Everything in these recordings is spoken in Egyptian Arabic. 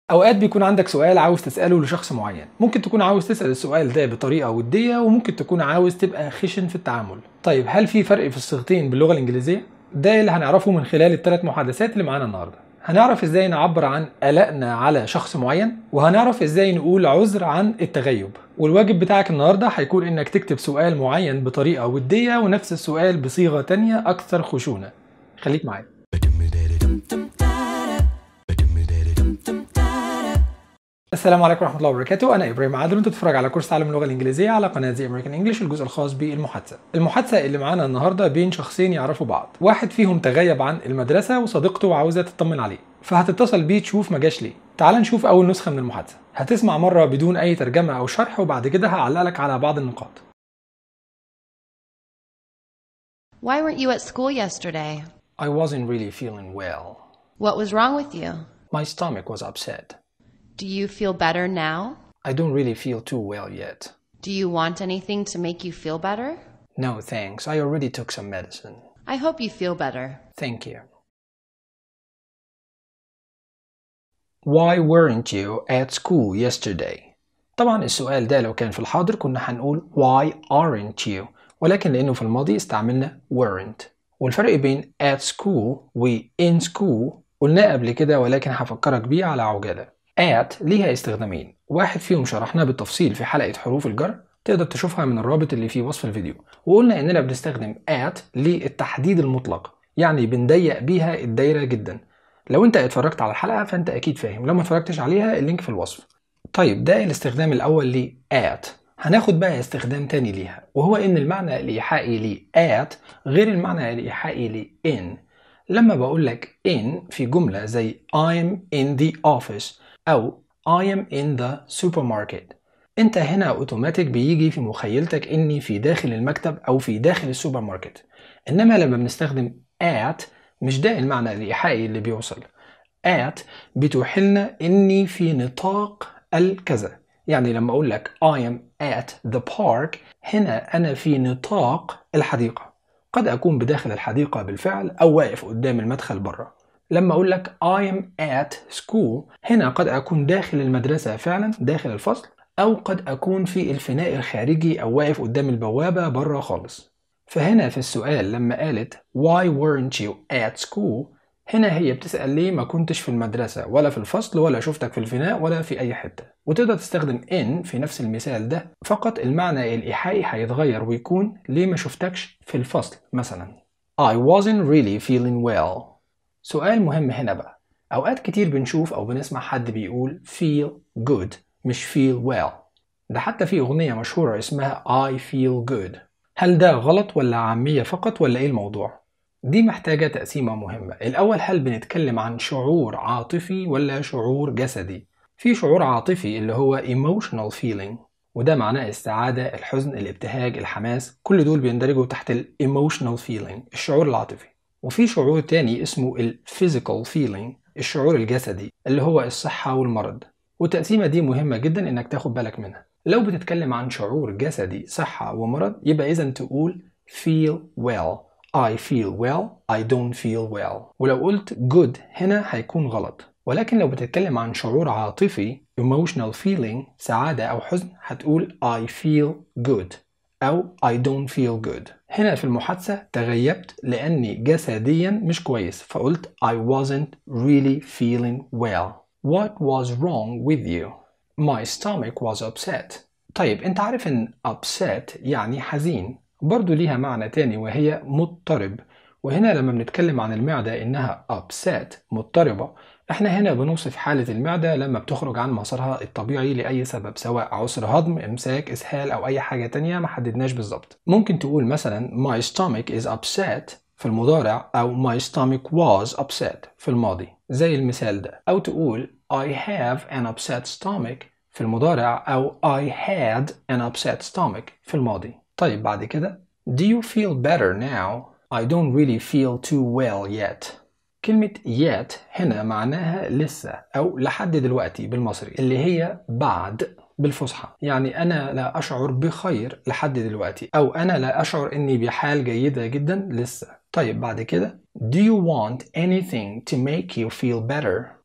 اوقات بيكون عندك سؤال عاوز تساله لشخص معين ممكن تكون عاوز تسال السؤال ده بطريقه وديه وممكن تكون عاوز تبقى خشن في التعامل طيب هل في فرق في الصيغتين باللغه الانجليزيه ده اللي هنعرفه من خلال الثلاث محادثات اللي معانا النهارده هنعرف ازاي نعبر عن قلقنا على شخص معين وهنعرف ازاي نقول عذر عن التغيب والواجب بتاعك النهارده هيكون انك تكتب سؤال معين بطريقه وديه ونفس السؤال بصيغه تانية اكثر خشونه خليك معايا السلام عليكم ورحمه الله وبركاته انا ابراهيم عادل وانت بتتفرج على كورس تعلم اللغه الانجليزيه على قناه زي امريكان انجلش الجزء الخاص بالمحادثه المحادثه اللي معانا النهارده بين شخصين يعرفوا بعض واحد فيهم تغيب عن المدرسه وصديقته عاوزه تطمن عليه فهتتصل بيه تشوف ما جاش ليه تعال نشوف اول نسخه من المحادثه هتسمع مره بدون اي ترجمه او شرح وبعد كده هعلق لك على بعض النقاط Why weren't you at school yesterday? I wasn't really feeling well What was wrong with you? my stomach was upset Do you feel better now? I don't really feel too well yet Do you want anything to make you feel better? no thanks I already took some medicine I hope you feel better. Thank you. Why weren't you at school yesterday? طبعا السؤال ده لو كان في الحاضر كنا هنقول why aren't you ولكن لأنه في الماضي استعملنا weren't والفرق بين at school و in school قلناه قبل كده ولكن هفكرك بيه على عجالة at ليها استخدامين واحد فيهم شرحناه بالتفصيل في حلقة حروف الجر تقدر تشوفها من الرابط اللي في وصف الفيديو وقلنا اننا بنستخدم at للتحديد المطلق يعني بنضيق بيها الدايرة جدا لو انت اتفرجت على الحلقة فانت اكيد فاهم لو ما اتفرجتش عليها اللينك في الوصف طيب ده الاستخدام الاول ل at هناخد بقى استخدام تاني ليها وهو ان المعنى الايحائي ل at غير المعنى الايحائي ل in لما بقول لك in في جملة زي I'm in the office أو I am in the supermarket انت هنا اوتوماتيك بيجي في مخيلتك اني في داخل المكتب او في داخل السوبر ماركت انما لما بنستخدم at مش ده المعنى الايحائي اللي بيوصل at بتوحلنا اني في نطاق الكذا يعني لما اقول لك I am at the park هنا انا في نطاق الحديقة قد اكون بداخل الحديقة بالفعل او واقف قدام المدخل بره لما اقول لك I am at school هنا قد اكون داخل المدرسة فعلا داخل الفصل أو قد أكون في الفناء الخارجي أو واقف قدام البوابة بره خالص فهنا في السؤال لما قالت Why weren't you at school هنا هي بتسأل ليه ما كنتش في المدرسة ولا في الفصل ولا شفتك في الفناء ولا في أي حتة وتقدر تستخدم in في نفس المثال ده فقط المعنى الإيحائي هيتغير ويكون ليه ما شفتكش في الفصل مثلا I wasn't really feeling well سؤال مهم هنا بقى أوقات كتير بنشوف أو بنسمع حد بيقول feel good مش feel well ده حتى في أغنية مشهورة اسمها I feel good هل ده غلط ولا عامية فقط ولا إيه الموضوع؟ دي محتاجة تقسيمة مهمة الأول هل بنتكلم عن شعور عاطفي ولا شعور جسدي؟ في شعور عاطفي اللي هو emotional feeling وده معناه السعادة، الحزن، الابتهاج، الحماس كل دول بيندرجوا تحت ال emotional feeling الشعور العاطفي وفي شعور تاني اسمه ال physical feeling الشعور الجسدي اللي هو الصحة والمرض والتقسيمة دي مهمة جدا انك تاخد بالك منها لو بتتكلم عن شعور جسدي صحة ومرض يبقى إذا تقول feel well I feel well I don't feel well ولو قلت good هنا هيكون غلط ولكن لو بتتكلم عن شعور عاطفي emotional feeling سعادة أو حزن هتقول I feel good أو I don't feel good هنا في المحادثة تغيبت لأني جسديا مش كويس فقلت I wasn't really feeling well What was wrong with you? My stomach was upset. طيب انت عارف ان upset يعني حزين برضو ليها معنى تاني وهي مضطرب وهنا لما بنتكلم عن المعدة انها upset مضطربة احنا هنا بنوصف حالة المعدة لما بتخرج عن مسارها الطبيعي لأي سبب سواء عسر هضم امساك اسهال او اي حاجة تانية ما حددناش بالظبط ممكن تقول مثلا my stomach is upset في المضارع أو my stomach was upset في الماضي زي المثال ده أو تقول I have an upset stomach في المضارع أو I had an upset stomach في الماضي طيب بعد كده Do you feel better now? I don't really feel too well yet كلمة yet هنا معناها لسه أو لحد دلوقتي بالمصري اللي هي بعد بالفصحى يعني أنا لا أشعر بخير لحد دلوقتي أو أنا لا أشعر أني بحال جيدة جدا لسه طيب بعد كده Do you want anything to make you feel better?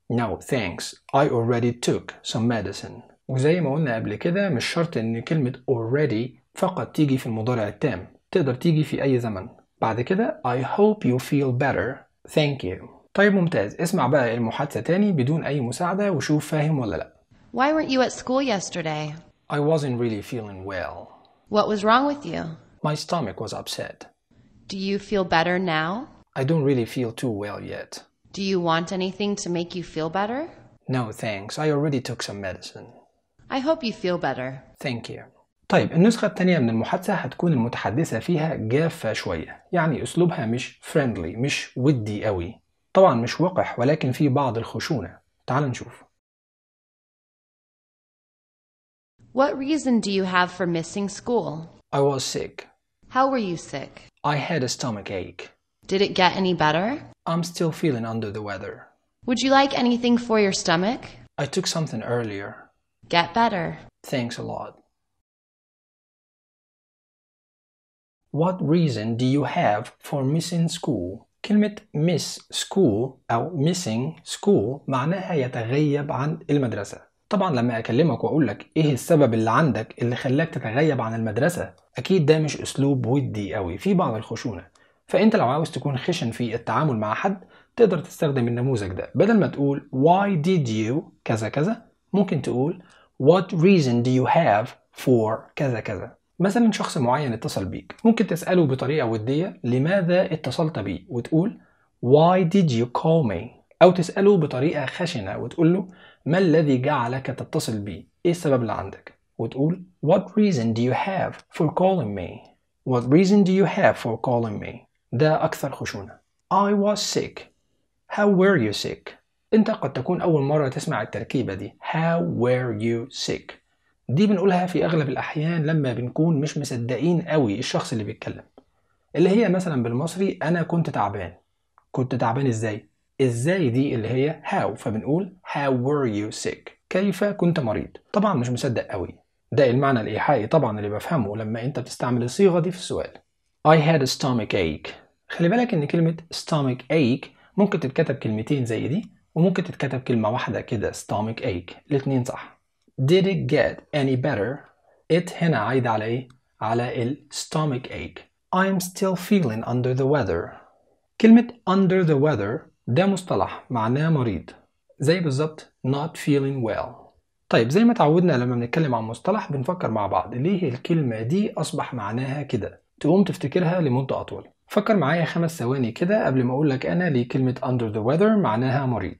No thanks I already took some medicine وزي ما قلنا قبل كده مش شرط ان كلمة already فقط تيجي في المضارع التام تقدر تيجي في أي زمن بعد كده I hope you feel better thank you طيب ممتاز اسمع بقى المحادثة تاني بدون أي مساعدة وشوف فاهم ولا لأ Why weren't you at school yesterday? I wasn't really feeling well What was wrong with you? My stomach was upset Do you feel better now? I don't really feel too well yet Do you want anything to make you feel better? No thanks I already took some medicine I hope you feel better. Thank you طيب النسخة التانية من المحادثة هتكون المتحدثة فيها جافة شوية يعني أسلوبها مش friendly مش ودي قوي طبعا مش وقح ولكن في بعض الخشونة تعال نشوف What reason do you have for missing school? I was sick How were you sick? I had a stomach ache Did it get any better? I'm still feeling under the weather Would you like anything for your stomach? I took something earlier Get better. Thanks a lot What reason do you have for missing school? كلمة miss school أو missing school معناها يتغيب عن المدرسة طبعا لما أكلمك وأقول لك إيه السبب اللي عندك اللي خلاك تتغيب عن المدرسة أكيد ده مش أسلوب ودي قوي في بعض الخشونة فأنت لو عاوز تكون خشن في التعامل مع حد تقدر تستخدم النموذج ده بدل ما تقول why did you كذا كذا ممكن تقول what reason do you have for كذا كذا مثلا شخص معين اتصل بيك ممكن تسأله بطريقة ودية لماذا اتصلت بي وتقول why did you call me أو تسأله بطريقة خشنة وتقول له ما الذي جعلك تتصل بي إيه السبب اللي عندك وتقول what reason do you have for calling me what reason do you have for calling me ده أكثر خشونة I was sick how were you sick أنت قد تكون أول مرة تسمع التركيبة دي how were you sick دي بنقولها في أغلب الأحيان لما بنكون مش مصدقين قوي الشخص اللي بيتكلم اللي هي مثلا بالمصري أنا كنت تعبان كنت تعبان إزاي؟ إزاي دي اللي هي how فبنقول how were you sick كيف كنت مريض طبعا مش مصدق قوي ده المعنى الإيحائي طبعا اللي بفهمه لما أنت بتستعمل الصيغة دي في السؤال I had a stomach ache خلي بالك إن كلمة stomach ache ممكن تتكتب كلمتين زي دي وممكن تتكتب كلمة واحدة كده stomach ache الاتنين صح Did it get any better? It هنا عايد على إيه؟ على ال stomach ache. I'm still feeling under the weather. كلمة under the weather ده مصطلح معناه مريض زي بالظبط not feeling well. طيب زي ما تعودنا لما بنتكلم عن مصطلح بنفكر مع بعض ليه الكلمة دي أصبح معناها كده تقوم تفتكرها لمدة أطول فكر معايا خمس ثواني كده قبل ما أقول لك أنا ليه كلمة under the weather معناها مريض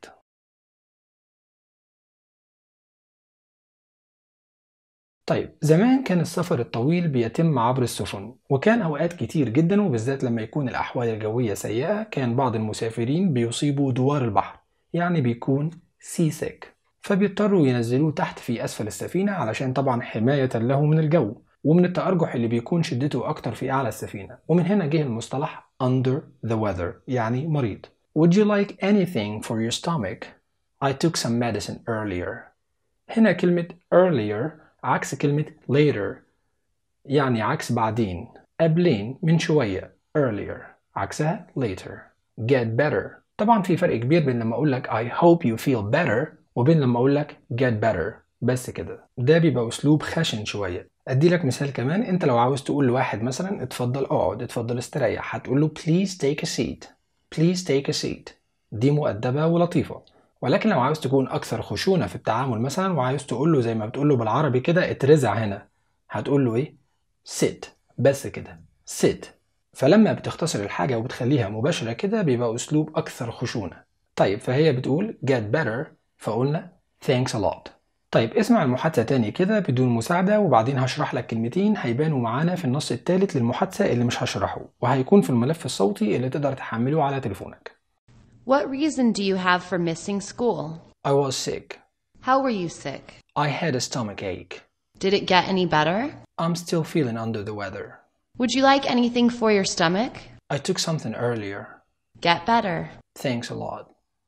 طيب زمان كان السفر الطويل بيتم عبر السفن وكان أوقات كتير جدا وبالذات لما يكون الأحوال الجوية سيئة كان بعض المسافرين بيصيبوا دوار البحر يعني بيكون سي سيك فبيضطروا ينزلوه تحت في أسفل السفينة علشان طبعا حماية له من الجو ومن التأرجح اللي بيكون شدته أكتر في أعلى السفينة ومن هنا جه المصطلح under the weather يعني مريض Would you like anything for your stomach? I took some medicine earlier هنا كلمة earlier عكس كلمة later يعني عكس بعدين قبلين من شوية earlier عكسها later get better طبعا في فرق كبير بين لما أقول لك I hope you feel better وبين لما أقول لك get better بس كده ده بيبقى أسلوب خشن شوية أدي لك مثال كمان أنت لو عاوز تقول لواحد مثلا اتفضل اقعد اتفضل استريح هتقول له please take a seat please take a seat دي مؤدبة ولطيفة ولكن لو عاوز تكون أكثر خشونة في التعامل مثلا وعاوز تقول له زي ما بتقول له بالعربي كده اترزع هنا هتقول له إيه؟ sit بس كده sit فلما بتختصر الحاجة وبتخليها مباشرة كده بيبقى أسلوب أكثر خشونة طيب فهي بتقول get better فقلنا thanks a lot طيب اسمع المحادثة تاني كده بدون مساعدة وبعدين هشرح لك كلمتين هيبانوا معانا في النص الثالث للمحادثة اللي مش هشرحه وهيكون في الملف الصوتي اللي تقدر تحمله على تليفونك What reason do you have for missing school? I was sick. How were you sick? I had a stomach ache. Did it get any better? I'm still feeling under the weather. Would you like anything for your stomach? I took something earlier. Get better. Thanks a lot.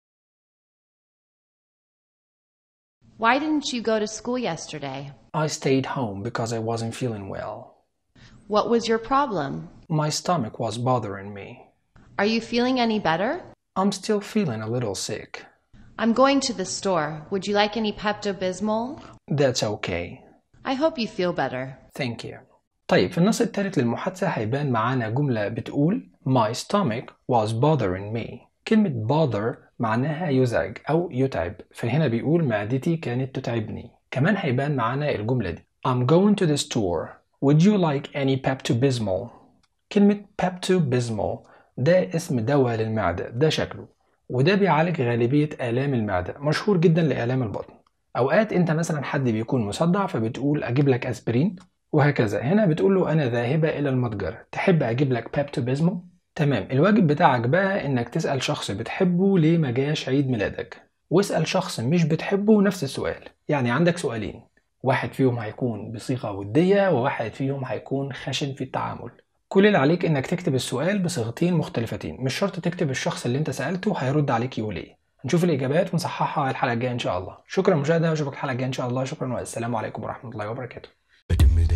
Why didn't you go to school yesterday? I stayed home because I wasn't feeling well. What was your problem? My stomach was bothering me. Are you feeling any better? I'm still feeling a little sick. I'm going to the store. Would you like any Pepto Bismol? That's okay. I hope you feel better. Thank you. طيب في النص الثالث للمحادثة هيبان معانا جملة بتقول My stomach was bothering me. كلمة bother معناها يزعج أو يتعب فهنا بيقول معدتي كانت تتعبني كمان هيبان معانا الجملة دي I'm going to the store. Would you like any Pepto-Bismol? كلمة Pepto-Bismol ده اسم دواء للمعدة ده شكله وده بيعالج غالبية آلام المعدة مشهور جدا لآلام البطن أوقات أنت مثلا حد بيكون مصدع فبتقول أجيب لك أسبرين وهكذا هنا بتقول له أنا ذاهبة إلى المتجر تحب أجيب لك بيبتوبيزمو تمام الواجب بتاعك بقى إنك تسأل شخص بتحبه ليه ما جاش عيد ميلادك واسأل شخص مش بتحبه نفس السؤال يعني عندك سؤالين واحد فيهم هيكون بصيغة ودية وواحد فيهم هيكون خشن في التعامل كل اللي عليك انك تكتب السؤال بصيغتين مختلفتين مش شرط تكتب الشخص اللي انت سألته هيرد عليك يقول ايه نشوف الاجابات ونصححها الحلقه الجايه ان شاء الله شكرا مشاهده واشوفك الحلقه الجايه ان شاء الله شكرا والسلام عليكم ورحمه الله وبركاته